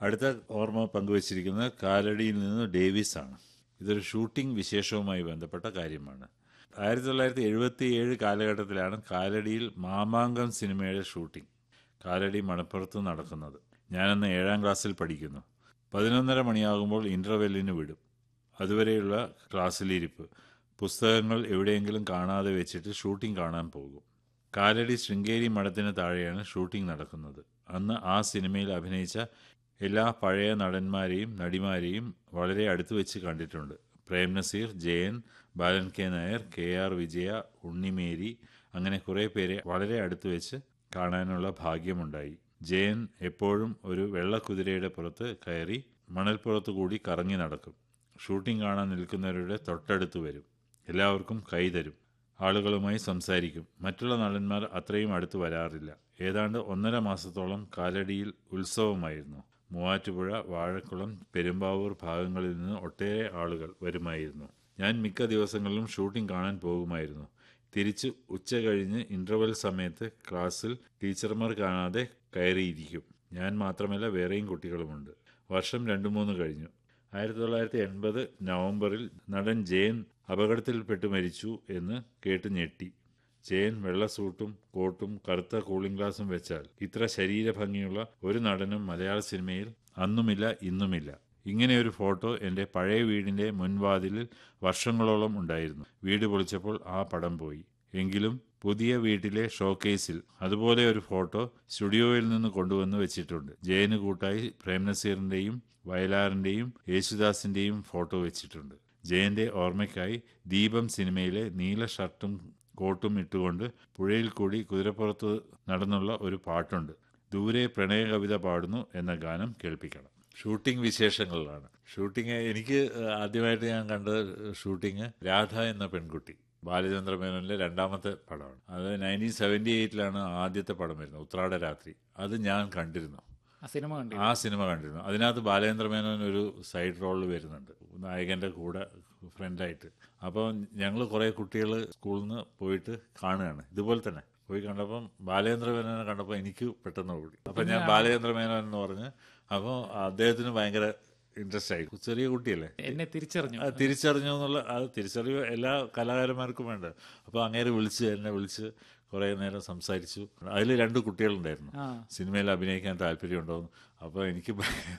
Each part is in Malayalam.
അടുത്ത ഓർമ്മ പങ്കുവച്ചിരിക്കുന്നത് കാലടിയിൽ നിന്ന് ഡേവിസ് ആണ് ഇതൊരു ഷൂട്ടിംഗ് വിശേഷവുമായി ബന്ധപ്പെട്ട കാര്യമാണ് ആയിരത്തി തൊള്ളായിരത്തി എഴുപത്തി ഏഴ് കാലഘട്ടത്തിലാണ് കാലടിയിൽ മാമാങ്കം സിനിമയുടെ ഷൂട്ടിംഗ് കാലടി മണപ്പുറത്ത് നടക്കുന്നത് ഞാനന്ന് ഏഴാം ക്ലാസ്സിൽ പഠിക്കുന്നു പതിനൊന്നര മണിയാകുമ്പോൾ ഇൻ്റർവെല്ലിന് വിടും അതുവരെയുള്ള ക്ലാസ്സിലിരിപ്പ് പുസ്തകങ്ങൾ എവിടെയെങ്കിലും കാണാതെ വെച്ചിട്ട് ഷൂട്ടിംഗ് കാണാൻ പോകും കാലടി ശൃംഗേരി മഠത്തിന് താഴെയാണ് ഷൂട്ടിംഗ് നടക്കുന്നത് അന്ന് ആ സിനിമയിൽ അഭിനയിച്ച എല്ലാ പഴയ നടന്മാരെയും നടിമാരെയും വളരെ അടുത്ത് വെച്ച് കണ്ടിട്ടുണ്ട് Prem Nazir Jayan Balan K Nair K R Vijaya Unnimary അങ്ങനെ കുറേ പേരെ വളരെ അടുത്ത് വെച്ച് കാണാനുള്ള ഭാഗ്യമുണ്ടായി ജയൻ എപ്പോഴും ഒരു വെള്ളക്കുതിരയുടെ പുറത്ത് കയറി മണൽപ്പുറത്ത് കൂടി കറങ്ങി നടക്കും ഷൂട്ടിംഗ് കാണാൻ നിൽക്കുന്നവരുടെ തൊട്ടടുത്ത് വരും എല്ലാവർക്കും കൈ തരും ആളുകളുമായി സംസാരിക്കും മറ്റുള്ള നടന്മാർ അത്രയും അടുത്ത് വരാറില്ല ഏതാണ്ട് ഒന്നര മാസത്തോളം കാലടിയിൽ ഉത്സവമായിരുന്നു മൂവാറ്റുപുഴ വാഴക്കുളം പെരുമ്പാവൂർ ഭാഗങ്ങളിൽ നിന്ന് ഒട്ടേറെ ആളുകൾ വരുമായിരുന്നു ഞാൻ മിക്ക ദിവസങ്ങളിലും ഷൂട്ടിംഗ് കാണാൻ പോകുമായിരുന്നു തിരിച്ച് ഉച്ച കഴിഞ്ഞ് ഇൻ്റർവെൽ സമയത്ത് ക്ലാസ്സിൽ ടീച്ചർമാർ കാണാതെ കയറിയിരിക്കും ഞാൻ മാത്രമല്ല വേറെയും കുട്ടികളുമുണ്ട് വർഷം രണ്ടു മൂന്ന് കഴിഞ്ഞു ആയിരത്തി തൊള്ളായിരത്തി എൺപത് നവംബറിൽ നടൻ ജയൻ അപകടത്തിൽപ്പെട്ട് മരിച്ചു എന്ന് കേട്ട് ഞെട്ടി ജയൻ വെള്ള സൂട്ടും കോട്ടും കറുത്ത കൂളിംഗ് ഗ്ലാസും വെച്ചാൽ ഇത്ര ശരീരഭംഗിയുള്ള ഒരു നടനും മലയാള സിനിമയിൽ അന്നുമില്ല ഇന്നുമില്ല ഇങ്ങനെ ഒരു ഫോട്ടോ എൻ്റെ പഴയ വീടിൻ്റെ മുൻവാതിലിൽ വർഷങ്ങളോളം ഉണ്ടായിരുന്നു വീട് പൊളിച്ചപ്പോൾ ആ പടം പോയി എങ്കിലും പുതിയ വീട്ടിലെ ഷോക്കേസിൽ അതുപോലെ ഒരു ഫോട്ടോ സ്റ്റുഡിയോയിൽ നിന്ന് കൊണ്ടുവന്ന് വെച്ചിട്ടുണ്ട് ജയന് കൂട്ടായി പ്രേംനസീറിൻ്റെയും വയലാറിൻ്റെയും യേശുദാസിൻ്റെയും ഫോട്ടോ വെച്ചിട്ടുണ്ട് ജയന്റെ ഓർമ്മയ്ക്കായി ദീപം സിനിമയിലെ നീല ഷർട്ടും കോട്ടും ഇട്ടുകൊണ്ട് പുഴയിൽ കൂടി കുതിരപ്പുറത്ത് നടന്നുള്ള ഒരു പാട്ടുണ്ട് ദൂരെ പ്രണയ കവിത പാടുന്നു എന്ന ഗാനം കേൾപ്പിക്കണം ഷൂട്ടിംഗ് വിശേഷങ്ങളിലാണ് ഷൂട്ടിംഗ് എനിക്ക് ആദ്യമായിട്ട് ഞാൻ കണ്ടത് ഷൂട്ടിംഗ് രാധ എന്ന പെൺകുട്ടി ബാലചന്ദ്ര മേനോനിലെ രണ്ടാമത്തെ പടമാണ് അത് നയൻറ്റീൻ സെവൻറ്റി എയ്റ്റിലാണ് ആദ്യത്തെ പടം വരുന്നത് ഉത്രാട രാത്രി അത് ഞാൻ കണ്ടിരുന്നു ആ സിനിമ കണ്ടു ആ സിനിമ കണ്ടിരുന്നു അതിനകത്ത് ബാലേന്ദ്ര മേനോൻ ഒരു സൈഡ് റോളിൽ വരുന്നുണ്ട് നായകന്റെ കൂടെ ഫ്രണ്ടായിട്ട് അപ്പോൾ ഞങ്ങൾ കുറേ കുട്ടികൾ സ്കൂളിൽ നിന്ന് പോയിട്ട് കാണുകയാണ് ഇതുപോലെ തന്നെ പോയി കണ്ടപ്പം ബാലേന്ദ്ര മേനോനെ കണ്ടപ്പോൾ എനിക്ക് പെട്ടെന്ന് ഓടി അപ്പം ഞാൻ ബാലേന്ദ്ര മേനോൻ എന്ന് പറഞ്ഞ് അപ്പോൾ അദ്ദേഹത്തിന് ഭയങ്കര ഇൻട്രസ്റ്റ് ആയി ചെറിയ കുട്ടിയല്ലേ എന്നെ തിരിച്ചറിഞ്ഞു അത് തിരിച്ചറിഞ്ഞു എന്നുള്ള അത് തിരിച്ചറിവ് എല്ലാ കലാകാരന്മാർക്കും വേണ്ട അപ്പോൾ അങ്ങേരെ വിളിച്ച് എന്നെ വിളിച്ച് കുറേ നേരം സംസാരിച്ചു അതിൽ രണ്ട് കുട്ടികളുണ്ടായിരുന്നു ആ സിനിമയിൽ അഭിനയിക്കാൻ താല്പര്യമുണ്ടോന്ന് അപ്പോൾ എനിക്ക്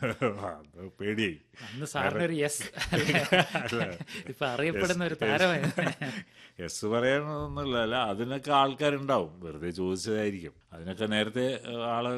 അത് പേടിയായി അന്ന് സാറിന് ഒരു യെസ് ഇപ്പൊ അറിയപ്പെടുന്ന ഒരു താരമായിരുന്നു എസ് പറയണമെന്നൊന്നുമില്ല അല്ല അതിനൊക്കെ ആൾക്കാരുണ്ടാവും വെറുതെ ചോദിച്ചതായിരിക്കും അതിനൊക്കെ നേരത്തെ ആളെ